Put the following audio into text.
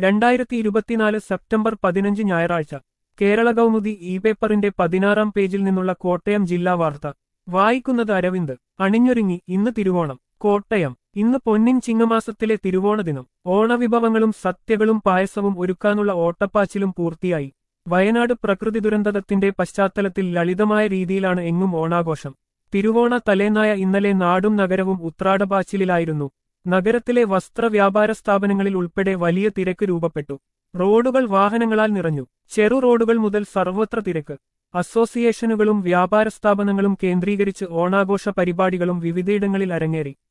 രണ്ടായിരത്തി ഇരുപത്തിനാല് സെപ്റ്റംബർ പതിനഞ്ച് ഞായറാഴ്ച കേരള കൗമുദി ഇ പേപ്പറിന്റെ പതിനാറാം പേജിൽ നിന്നുള്ള കോട്ടയം ജില്ലാ വാർത്ത വായിക്കുന്നത് അരവിന്ദ് അണിഞ്ഞൊരുങ്ങി ഇന്ന് തിരുവോണം കോട്ടയം ഇന്ന് പൊന്നിൻ ചിങ്ങമാസത്തിലെ തിരുവോണ ദിനം ഓണവിഭവങ്ങളും സത്യകളും പായസവും ഒരുക്കാനുള്ള ഓട്ടപ്പാച്ചിലും പൂർത്തിയായി വയനാട് പ്രകൃതി ദുരന്തത്തിന്റെ പശ്ചാത്തലത്തിൽ ലളിതമായ രീതിയിലാണ് എങ്ങും ഓണാഘോഷം തിരുവോണ തലേന്നായ ഇന്നലെ നാടും നഗരവും ഉത്രാടപാച്ചിലിലായിരുന്നു നഗരത്തിലെ വസ്ത്ര വ്യാപാര സ്ഥാപനങ്ങളിൽ ഉൾപ്പെടെ വലിയ തിരക്ക് രൂപപ്പെട്ടു റോഡുകൾ വാഹനങ്ങളാൽ നിറഞ്ഞു ചെറു റോഡുകൾ മുതൽ സർവത്ര തിരക്ക് അസോസിയേഷനുകളും വ്യാപാര സ്ഥാപനങ്ങളും കേന്ദ്രീകരിച്ച് ഓണാഘോഷ പരിപാടികളും വിവിധയിടങ്ങളിൽ അരങ്ങേറി